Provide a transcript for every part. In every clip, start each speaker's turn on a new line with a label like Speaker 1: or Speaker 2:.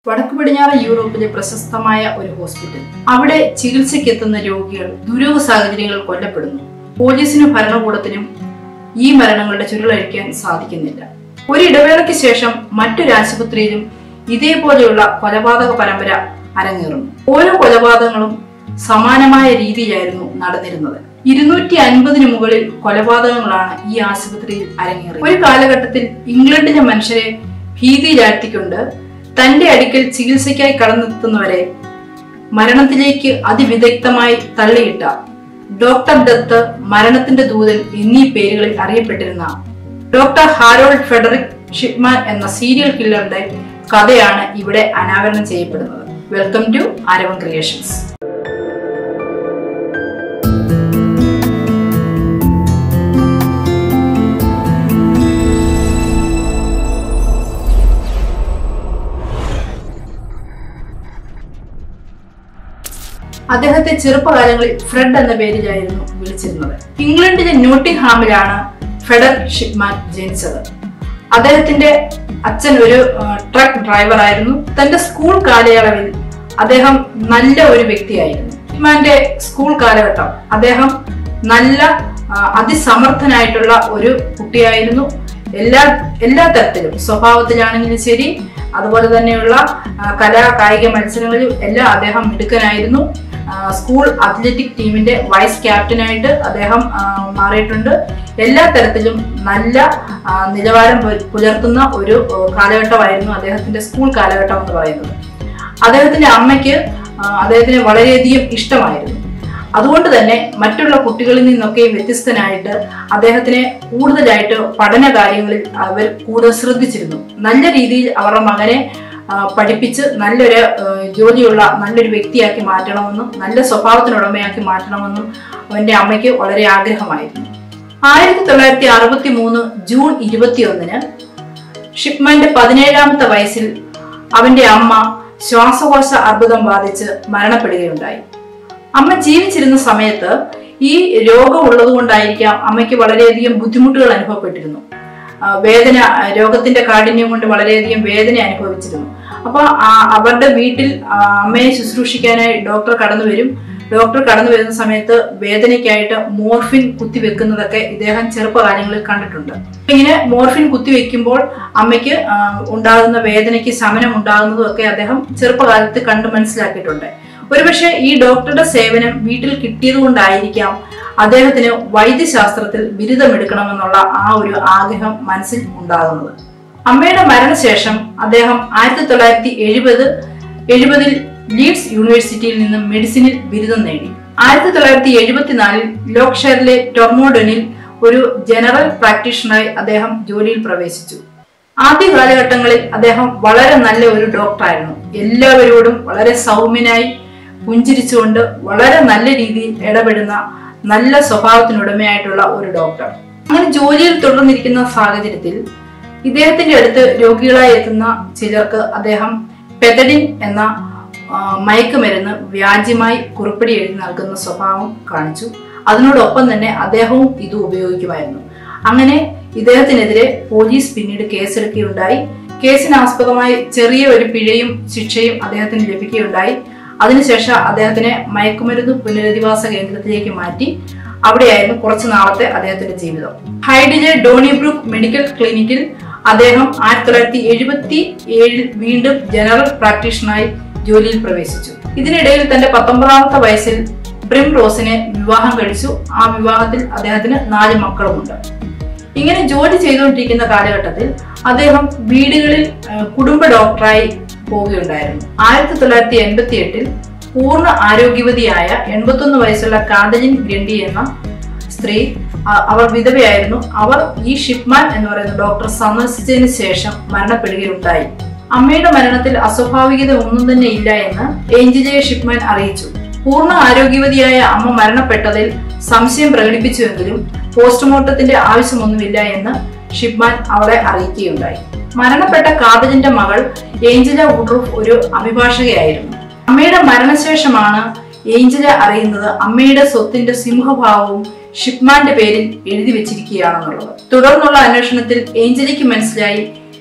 Speaker 1: വടക്കു പടിഞ്ഞാറൻ യൂറോപ്പിലെ പ്രശസ്തമായ ഒരു ഹോസ്പിറ്റൽ അവിടെ ചികിത്സയ്ക്ക് എത്തുന്ന രോഗികൾ ദുരൂഹ സാഹചര്യങ്ങളിൽ കൊല്ലപ്പെടുന്നു പോലീസിനും ഭരണകൂടത്തിനും ഈ മരണങ്ങളുടെ ചുരുളഴിക്കാൻ സാധിക്കുന്നില്ല ഒരു ഇടവേളയ്ക്ക് ശേഷം മറ്റൊരു ആശുപത്രിയിലും ഇതേപോലെയുള്ള കൊലപാതക പരമ്പര അരങ്ങേറുന്നു ഓരോ കൊലപാതകങ്ങളും സമാനമായ രീതിയിലായിരുന്നു നടന്നിരുന്നത് ഇരുന്നൂറ്റി അൻപതിന് മുകളിൽ കൊലപാതകങ്ങളാണ് ഈ ആശുപത്രിയിൽ അരങ്ങേറിയത് ഒരു കാലഘട്ടത്തിൽ ഇംഗ്ലണ്ടിലെ മനുഷ്യരെ ഭീതിയിലാഴ്ത്തിക്കൊണ്ട് തന്റെ അടുക്കൽ ചികിത്സയ്ക്കായി കടന്നെത്തുന്നവരെ മരണത്തിലേക്ക് അതിവിദഗ്ധമായി തള്ളിയിട്ട ഡോക്ടർ ദത്ത് മരണത്തിന്റെ ദൂതൻ എന്നീ പേരുകളിൽ അറിയപ്പെട്ടിരുന്ന ഡോക്ടർ ഹാരോൾഡ് ഫെഡറിക് ഷിപ്മാൻ എന്ന സീരിയൽ കില്ലറുടെ കഥയാണ് ഇവിടെ അനാവരണം ചെയ്യപ്പെടുന്നത് വെൽക്കം ടു ആരവം ക്രിയേഷൻസ് അദ്ദേഹത്തെ ചെറുപ്പകാലങ്ങളിൽ ഫ്രെഡ് എന്ന പേരിലായിരുന്നു വിളിച്ചിരുന്നത് ഇംഗ്ലണ്ടിലെ നോട്ടിംഗ്ഹാമിലാണ് ഫെഡർ ഷിപ്മാൻ ജനിച്ചത് അദ്ദേഹത്തിന്റെ അച്ഛൻ ഒരു ആ, ട്രക്ക് ഡ്രൈവർ ആയിരുന്നു തന്റെ സ്കൂൾ കാലയളവിൽ അദ്ദേഹം നല്ല ഒരു വ്യക്തിയായിരുന്നു ഷിപ്മാന്റെ സ്കൂൾ കാലഘട്ടം അദ്ദേഹം നല്ല ആ, അതിസമർത്ഥനായിട്ടുള്ള ഒരു കുട്ടിയായിരുന്നു എല്ലാ എല്ലാ തരത്തിലും സ്വഭാവത്തിലാണെങ്കിലും ശരി അതുപോലെ തന്നെയുള്ള ആ, കലാ കായിക മത്സരങ്ങളിലും എല്ലാം അദ്ദേഹം മിടുക്കനായിരുന്നു ആ, സ്കൂൾ അത്ലറ്റിക് ടീമിന്റെ വൈസ് ക്യാപ്റ്റനായിട്ട് അദ്ദേഹം ആ, മാറിയിട്ടുണ്ട് എല്ലാ തരത്തിലും നല്ല ആ, നിലവാരം പു- പുലർത്തുന്ന ഒരു ആ, കാലഘട്ടമായിരുന്നു അദ്ദേഹത്തിന്റെ സ്കൂൾ കാലഘട്ടം എന്ന് പറയുന്നത് അദ്ദേഹത്തിന്റെ അമ്മയ്ക്ക് ആ, അദ്ദേഹത്തിന് വളരെയധികം ഇഷ്ടമായിരുന്നു അതുകൊണ്ട് തന്നെ മറ്റുള്ള കുട്ടികളിൽ നിന്നൊക്കെ വ്യത്യസ്തനായിട്ട് അദ്ദേഹത്തിനെ കൂടുതലായിട്ട് പഠന കാര്യങ്ങളിൽ അവർ കൂടുതൽ ശ്രദ്ധിച്ചിരുന്നു നല്ല രീതിയിൽ അവരുടെ മകനെ ആ, പഠിപ്പിച്ച് നല്ലൊരു ആ, ജോലിയുള്ള നല്ലൊരു വ്യക്തിയാക്കി മാറ്റണമെന്നും നല്ല സ്വഭാവത്തിനുടമയാക്കി മാറ്റണമെന്നും അവന്റെ അമ്മയ്ക്ക് വളരെ ആഗ്രഹമായിരുന്നു ആയിരത്തി തൊള്ളായിരത്തി അറുപത്തി മൂന്ന് ജൂൺ ഇരുപത്തി ഒന്നിന് ഷിപ്മാന്റെ പതിനേഴാമത്തെ വയസ്സിൽ അവന്റെ അമ്മ ശ്വാസകോശ അർബുദം ബാധിച്ച് മരണപ്പെടുകയുണ്ടായി അമ്മ ജീവിച്ചിരുന്ന സമയത്ത് ഈ രോഗം ഉള്ളതുകൊണ്ടായിരിക്കാം അമ്മയ്ക്ക് വളരെയധികം ബുദ്ധിമുട്ടുകൾ അനുഭവപ്പെട്ടിരുന്നു ആ, വേദന ആ, രോഗത്തിന്റെ കാഠിന്യം കൊണ്ട് വളരെയധികം വേദന അനുഭവിച്ചിരുന്നു അപ്പൊ ആ, അവരുടെ വീട്ടിൽ ആ, അമ്മയെ ശുശ്രൂഷിക്കാനായി ഡോക്ടർ കടന്നു വരും ഡോക്ടർ കടന്നു വരുന്ന സമയത്ത് വേദനയ്ക്കായിട്ട് മോർഫിൻ കുത്തിവെക്കുന്നതൊക്കെ ഇദ്ദേഹം ചെറുപ്പകാലങ്ങളിൽ കണ്ടിട്ടുണ്ട് ഇങ്ങനെ മോർഫിൻ കുത്തിവെക്കുമ്പോൾ അമ്മയ്ക്ക് ആ, ഉണ്ടാകുന്ന വേദനയ്ക്ക് ശമനം ഉണ്ടാകുന്നതും ഒക്കെ അദ്ദേഹം ചെറുപ്പകാലത്ത് കണ്ടു മനസ്സിലാക്കിയിട്ടുണ്ട് ഒരുപക്ഷെ ഈ ഡോക്ടറുടെ സേവനം വീട്ടിൽ കിട്ടിയത് കൊണ്ടായിരിക്കാം അദ്ദേഹത്തിന് വൈദ്യശാസ്ത്രത്തിൽ ബിരുദമെടുക്കണമെന്നുള്ള ആ ഒരു ആഗ്രഹം മനസ്സിൽ ഉണ്ടാകുന്നത് അമ്മയുടെ മരണശേഷം അദ്ദേഹം ആയിരത്തി തൊള്ളായിരത്തി എഴുപത് എഴുപതിൽ ലീഡ്സ് യൂണിവേഴ്സിറ്റിയിൽ നിന്നും മെഡിസിനിൽ ബിരുദം നേടി ആയിരത്തി തൊള്ളായിരത്തി എഴുപത്തിനാലിൽ ലോക്ക്ഷയറിലെ ടൊർമോഡനിൽ ഒരു ജനറൽ പ്രാക്ടീഷണറായി അദ്ദേഹം ജോലിയിൽ പ്രവേശിച്ചു ആദ്യ കാലഘട്ടങ്ങളിൽ അദ്ദേഹം വളരെ നല്ല ഒരു ഡോക്ടറായിരുന്നു എല്ലാവരോടും വളരെ സൗമ്യനായി പുഞ്ചിരിച്ചുകൊണ്ട് വളരെ നല്ല രീതിയിൽ ഇടപെടുന്ന നല്ല സ്വഭാവത്തിനുടമയായിട്ടുള്ള ഒരു ഡോക്ടർ അങ്ങനെ ജോലിയിൽ തുടർന്നിരിക്കുന്ന സാഹചര്യത്തിൽ ഇദ്ദേഹത്തിന്റെ അടുത്ത് രോഗികളായി എത്തുന്ന ചിലർക്ക് അദ്ദേഹം പെതഡിൻ എന്ന ആ, മയക്കുമരുന്ന് വ്യാജ്യമായി കുറിപ്പടി എഴുതി നൽകുന്ന സ്വഭാവം കാണിച്ചു അതിനോടൊപ്പം തന്നെ അദ്ദേഹവും ഇത് ഉപയോഗിക്കുമായിരുന്നു അങ്ങനെ ഇദ്ദേഹത്തിനെതിരെ പോലീസ് പിന്നീട് കേസെടുക്കുകയുണ്ടായി കേസിന് ആസ്പദമായി ചെറിയ ഒരു പിഴയും ശിക്ഷയും അദ്ദേഹത്തിന് ലഭിക്കുകയുണ്ടായി അതിനുശേഷം അദ്ദേഹത്തിനെ മയക്കുമരുന്ന് പുനരധിവാസ കേന്ദ്രത്തിലേക്ക് മാറ്റി അവിടെയായിരുന്നു കുറച്ചു നാളത്തെ അദ്ദേഹത്തിന്റെ ജീവിതം ഹൈഡിലെ ഡോണിബ്രൂക്ക് മെഡിക്കൽ ക്ലിനിക്കിൽ അദ്ദേഹം ആയിരത്തി തൊള്ളായിരത്തി എഴുപത്തി ഏഴിൽ വീണ്ടും ജനറൽ പ്രാക്ടീഷണറായി ജോലിയിൽ പ്രവേശിച്ചു ഇതിനിടയിൽ തന്റെ പത്തൊമ്പതാമത്തെ വയസ്സിൽ പ്രിം റോസിനെ വിവാഹം കഴിച്ചു ആ വിവാഹത്തിൽ അദ്ദേഹത്തിന് നാല് മക്കളുമുണ്ട് ഇങ്ങനെ ജോലി ചെയ്തുകൊണ്ടിരിക്കുന്ന കാലഘട്ടത്തിൽ അദ്ദേഹം വീടുകളിൽ ആ, കുടുംബ ഡോക്ടറായി പോവുകയുണ്ടായിരുന്നു ആയിരത്തി തൊള്ളായിരത്തി എൺപത്തി എട്ടിൽ പൂർണ്ണ ആരോഗ്യവതിയായ എൺപത്തൊന്ന് വയസ്സുള്ള കാതലിൻ ഗ്രണ്ടി എന്ന സ്ത്രീ അ- അവർ വിധവയായിരുന്നു അവർ ഈ ഷിപ്മാൻ എന്ന് പറയുന്ന ഡോക്ടർ സന്ദർശിച്ചതിന് ശേഷം മരണപ്പെടുകയുണ്ടായി അമ്മയുടെ മരണത്തിൽ അസ്വാഭാവികത ഒന്നും തന്നെ ഇല്ല എന്ന് ഏഞ്ചിജയെ ഷിപ്മാൻ അറിയിച്ചു പൂർണ്ണ ആരോഗ്യവതിയായ അമ്മ മരണപ്പെട്ടതിൽ സംശയം പ്രകടിപ്പിച്ചുവെങ്കിലും പോസ്റ്റ്മോർട്ടത്തിന്റെ ആവശ്യമൊന്നുമില്ല എന്ന് ഷിപ്മാൻ അവളെ അറിയിക്കുകയുണ്ടായി മരണപ്പെട്ട കാതലിന്റെ മകൾ ഏഞ്ചല വുഡ്രൂഫ് ഒരു അഭിഭാഷകയായിരുന്നു അമ്മയുടെ മരണശേഷമാണ് ഏഞ്ചല അറിയുന്നത് അമ്മയുടെ സ്വത്തിന്റെ സിംഹഭാവവും ഷിപ്മാന്റെ പേരിൽ എഴുതി വെച്ചിരിക്കുകയാണെന്നുള്ളത് തുടർന്നുള്ള അന്വേഷണത്തിൽ ഏഞ്ചലിക്ക് മനസ്സിലായി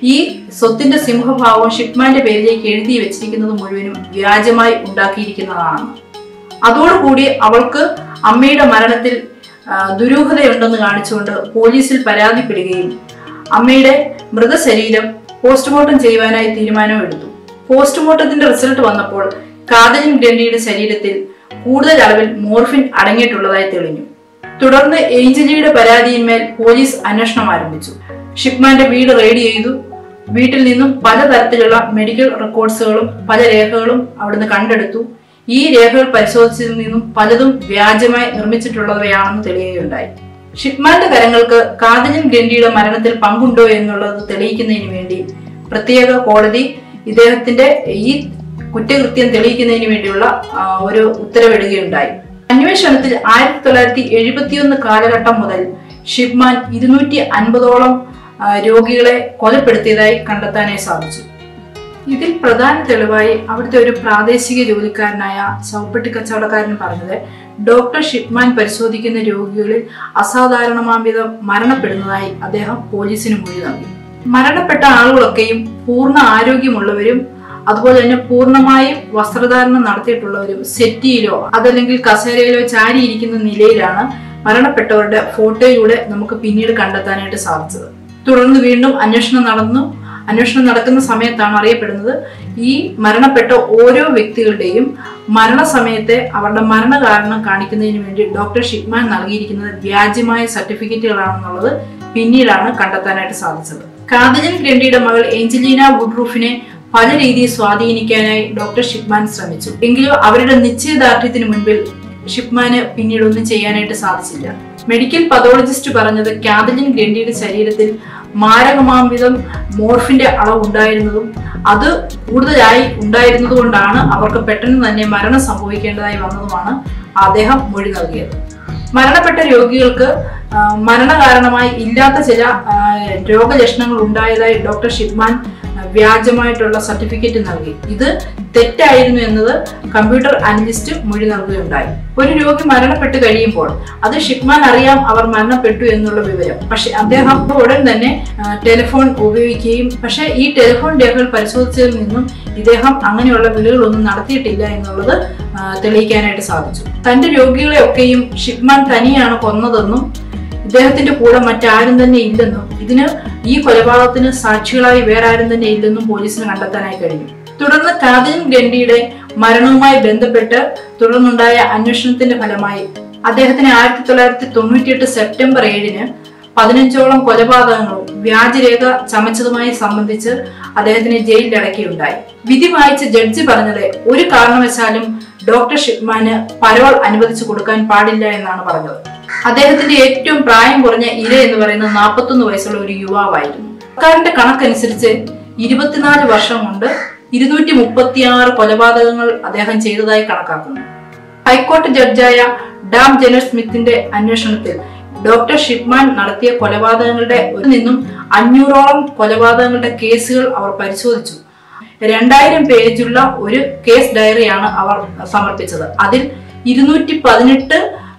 Speaker 1: ഈ സ്വത്തിന്റെ സിംഹഭാവം ഷിപ്മാന്റെ പേരിലേക്ക് എഴുതി വെച്ചിരിക്കുന്നത് മുഴുവനും വ്യാജമായി ഉണ്ടാക്കിയിരിക്കുന്നതാണ് അതോടുകൂടി അവൾക്ക് അമ്മയുടെ മരണത്തിൽ ആ, ദുരൂഹതയുണ്ടെന്ന് കാണിച്ചുകൊണ്ട് പോലീസിൽ പരാതിപ്പെടുകയും അമ്മയുടെ മൃതശരീരം പോസ്റ്റ്മോർട്ടം ചെയ്യുവാനായി തീരുമാനമെടുത്തു പോസ്റ്റ്മോർട്ടത്തിന്റെ റിസൾട്ട് വന്നപ്പോൾ കാതലിൻ ഗ്രണ്ടിയുടെ ശരീരത്തിൽ കൂടുതൽ അളവിൽ മോർഫിൻ അടങ്ങിയിട്ടുള്ളതായി തെളിഞ്ഞു തുടർന്ന് ഏഞ്ചലിയുടെ പരാതിയിന്മേൽ പോലീസ് അന്വേഷണം ആരംഭിച്ചു ഷിപ്മാന്റെ വീട് റെയ്ഡ് ചെയ്തു വീട്ടിൽ നിന്നും പലതരത്തിലുള്ള മെഡിക്കൽ റെക്കോർഡ്സുകളും പല രേഖകളും അവിടുന്ന് കണ്ടെടുത്തു ഈ രേഖകൾ പരിശോധിച്ചതിൽ നിന്നും പലതും വ്യാജമായി നിർമ്മിച്ചിട്ടുള്ളവയാണെന്ന് തെളിയുകയുണ്ടായി ഷിപ്മാന്റെ കരങ്ങൾക്ക് കാതലിൻ ഗണ്ഡിയുടെ മരണത്തിൽ പങ്കുണ്ടോ എന്നുള്ളത് തെളിയിക്കുന്നതിന് വേണ്ടി പ്രത്യേക കോടതി ഇദ്ദേഹത്തിന്റെ ഈ കുറ്റകൃത്യം തെളിയിക്കുന്നതിന് വേണ്ടിയുള്ള ആ, ഒരു ഉത്തരവിടുകയുണ്ടായി അന്വേഷണത്തിൽ ആയിരത്തി തൊള്ളായിരത്തി എഴുപത്തിയൊന്ന് കാലഘട്ടം മുതൽ ഷിപ്മാൻ ഇരുന്നൂറ്റി അൻപതോളം ആ, രോഗികളെ കൊലപ്പെടുത്തിയതായി കണ്ടെത്താനായി സാധിച്ചു ഇതിൽ പ്രധാന തെളിവായി അവിടുത്തെ ഒരു പ്രാദേശിക ജോലിക്കാരനായ ശവപ്പെട്ടി കച്ചവടക്കാരൻ പറഞ്ഞത് ഡോക്ടർ ഷിപ്മാൻ പരിശോധിക്കുന്ന രോഗികളിൽ അസാധാരണമാംവിധം മരണപ്പെടുന്നതായി അദ്ദേഹം പോലീസിന് മൊഴി നൽകി മരണപ്പെട്ട ആളുകളൊക്കെയും പൂർണ്ണ ആരോഗ്യമുള്ളവരും അതുപോലെ തന്നെ പൂർണ്ണമായും വസ്ത്രധാരണം നടത്തിയിട്ടുള്ളവരും സെറ്റിയിലോ അതല്ലെങ്കിൽ കസേരയിലോ ചാരിയിരിക്കുന്ന നിലയിലാണ് മരണപ്പെട്ടവരുടെ ഫോട്ടോയിലൂടെ നമുക്ക് പിന്നീട് കണ്ടെത്താനായിട്ട് സാധിച്ചത് തുടർന്ന് വീണ്ടും അന്വേഷണം നടന്നു അന്വേഷണം നടക്കുന്ന സമയത്താണ് അറിയപ്പെടുന്നത് ഈ മരണപ്പെട്ട ഓരോ വ്യക്തികളുടെയും മരണസമയത്തെ അവരുടെ മരണകാരണം കാണിക്കുന്നതിന് വേണ്ടി ഡോക്ടർ ഷിഗ്മാൻ നൽകിയിരിക്കുന്നത് വ്യാജമായ സർട്ടിഫിക്കറ്റുകളാണെന്നുള്ളത് പിന്നീടാണ് കണ്ടെത്താനായിട്ട് സാധിച്ചത് കാതലിൻ ഗ്രണ്ടിയുടെ മകൾ ഏഞ്ചലീന വുഡ്റൂഫിനെ പല രീതിയിൽ സ്വാധീനിക്കാനായി ഡോക്ടർ ഷിപ്മാൻ ശ്രമിച്ചു എങ്കിലും അവരുടെ നിശ്ചയദാർഢ്യത്തിന് മുൻപിൽ ഷിപ്മാന് പിന്നീട് ഒന്നും ചെയ്യാനായിട്ട് സാധിച്ചില്ല മെഡിക്കൽ പതോളജിസ്റ്റ് പറഞ്ഞത് കാതലിൻ ഗ്രണ്ടിയുടെ ശരീരത്തിൽ മാരകമാംവിധം മോർഫിന്റെ അളവ് ഉണ്ടായിരുന്നതും അത് കൂടുതലായി ഉണ്ടായിരുന്നത് കൊണ്ടാണ് അവർക്ക് പെട്ടെന്ന് തന്നെ മരണം സംഭവിക്കേണ്ടതായി വന്നതുമാണ് അദ്ദേഹം മൊഴി നൽകിയത് മരണപ്പെട്ട രോഗികൾക്ക് ആ, മരണകാരണമായി ഇല്ലാത്ത ചില ആ, രോഗലക്ഷണങ്ങൾ ഉണ്ടായതായി ഡോക്ടർ ഷിപ്മാൻ ആ, വ്യാജമായിട്ടുള്ള സർട്ടിഫിക്കറ്റ് നൽകി ഇത് തെറ്റായിരുന്നു എന്നത് കമ്പ്യൂട്ടർ അനലിസ്റ്റ് മൊഴി നൽകുകയുണ്ടായി ഒരു രോഗി മരണപ്പെട്ട് കഴിയുമ്പോൾ അത് ഷിപ്മാൻ അറിയാം അവർ മരണപ്പെട്ടു എന്നുള്ള വിവരം പക്ഷെ അദ്ദേഹം ഉടൻ തന്നെ ആ, ടെലിഫോൺ ഉപയോഗിക്കുകയും പക്ഷെ ഈ ടെലിഫോൺ രേഖകൾ പരിശോധിച്ചതിൽ നിന്നും ഇദ്ദേഹം അങ്ങനെയുള്ള വിളികളൊന്നും നടത്തിയിട്ടില്ല എന്നുള്ളത് ആ, തെളിയിക്കാനായിട്ട് സാധിച്ചു തന്റെ രോഗികളെ ഒക്കെയും ഷിപ്മാൻ തനിയാണ് കൊന്നതെന്നും ഇദ്ദേഹത്തിന്റെ കൂടെ മറ്റാരും തന്നെ ഇല്ലെന്നും ഇതിന് ഈ കൊലപാതകത്തിന് സാക്ഷികളായി വേറെ ആരും തന്നെ ഇല്ലെന്നും പോലീസിന് കണ്ടെത്താനായി കഴിഞ്ഞു തുടർന്ന് കാതിൻ ഗണ്ഡിയുടെ മരണവുമായി ബന്ധപ്പെട്ട് തുടർന്നുണ്ടായ അന്വേഷണത്തിന്റെ ഫലമായി അദ്ദേഹത്തിന് ആയിരത്തി തൊള്ളായിരത്തി തൊണ്ണൂറ്റിയെട്ട് സെപ്റ്റംബർ ഏഴിന് പതിനഞ്ചോളം കൊലപാതകങ്ങളും വ്യാജരേഖ ചമച്ചതുമായി സംബന്ധിച്ച് അദ്ദേഹത്തിനെ ജയിലിൽ അടയ്ക്കുകയുണ്ടായി വിധി വായിച്ച ജഡ്ജി പറഞ്ഞത് ഒരു കാരണവശാലും ഡോക്ടർ ഷിപ്മാന് പരോൾ അനുവദിച്ചു കൊടുക്കാൻ പാടില്ല എന്നാണ് പറഞ്ഞത് അദ്ദേഹത്തിന്റെ ഏറ്റവും പ്രായം കുറഞ്ഞ ഇര എന്ന് പറയുന്നത് നാൽപ്പത്തൊന്ന് വയസ്സുള്ള ഒരു യുവാവായിരുന്നു സർക്കാരിന്റെ കണക്കനുസരിച്ച് ഇരുപത്തിനാല് വർഷം കൊണ്ട് ഇരുന്നൂറ്റി മുപ്പത്തിയാറ് കൊലപാതകങ്ങൾ അദ്ദേഹം ചെയ്തതായി കണക്കാക്കുന്നു ഹൈക്കോടതി ജഡ്ജായ ഡാം ജനർ സ്മിത്തിന്റെ അന്വേഷണത്തിൽ ഡോക്ടർ ഷിപ്മാൻ നടത്തിയ കൊലപാതകങ്ങളുടെ ഒരു നിന്നും അഞ്ഞൂറോളം കൊലപാതകങ്ങളുടെ കേസുകൾ അവർ പരിശോധിച്ചു രണ്ടായിരം പേജുള്ള ഒരു കേസ് ഡയറിയാണ് അവർ സമർപ്പിച്ചത് അതിൽ ഇരുന്നൂറ്റി പതിനെട്ട്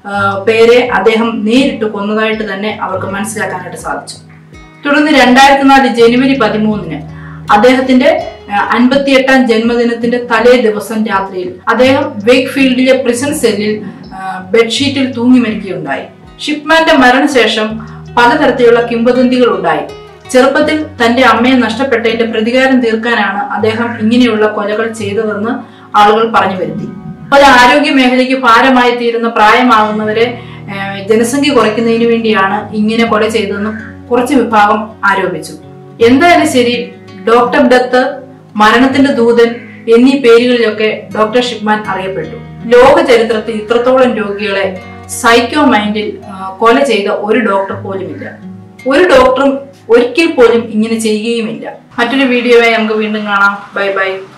Speaker 1: പേരെ അദ്ദേഹം നേരിട്ട് കൊന്നതായിട്ട് തന്നെ അവർക്ക് മനസ്സിലാക്കാനായിട്ട് സാധിച്ചു തുടർന്ന് രണ്ടായിരത്തി നാല് ജനുവരി പതിമൂന്നിന് അദ്ദേഹത്തിന്റെ അൻപത്തിയെട്ടാം ജന്മദിനത്തിന്റെ തലേ ദിവസം രാത്രിയിൽ അദ്ദേഹം വേക്ക് ഫീൽഡിലെ പ്രിസൺ സെല്ലിൽ ബെഡ്ഷീറ്റിൽ തൂങ്ങി മരിക്കുകയുണ്ടായി ഷിപ്മാന്റെ മരണശേഷം പലതരത്തിലുള്ള കിംവദന്തികൾ ഉണ്ടായി ചെറുപ്പത്തിൽ തന്റെ അമ്മയെ നഷ്ടപ്പെട്ടതിന്റെ പ്രതികാരം തീർക്കാനാണ് അദ്ദേഹം ഇങ്ങനെയുള്ള കൊലകൾ ചെയ്തതെന്ന് ആളുകൾ പറഞ്ഞു വരുത്തി ഒരു ആരോഗ്യ മേഖലയ്ക്ക് ഭാരമായി തീരുന്ന പ്രായമാകുന്നവരെ ഏഹ്, ജനസംഖ്യ കുറയ്ക്കുന്നതിന് വേണ്ടിയാണ് ഇങ്ങനെ കൊല ചെയ്തതെന്ന് കുറച്ച് വിഭാഗം ആരോപിച്ചു എന്തായാലും ശരി ഡോക്ടർ ഡത്ത് മരണത്തിന്റെ ദൂതൻ എന്നീ പേരുകളിലൊക്കെ ഡോക്ടർ ഷിപ്മാൻ അറിയപ്പെട്ടു ലോക ചരിത്രത്തിൽ ഇത്രത്തോളം രോഗികളെ സൈക്കോ മൈൻഡിൽ ആ, കൊല ചെയ്ത ഒരു ഡോക്ടർ പോലുമില്ല ഒരു ഡോക്ടറും ഒരിക്കൽ പോലും ഇങ്ങനെ ചെയ്യുകയുമില്ല മറ്റൊരു വീഡിയോയായി നമുക്ക് വീണ്ടും കാണാം ബൈ ബൈ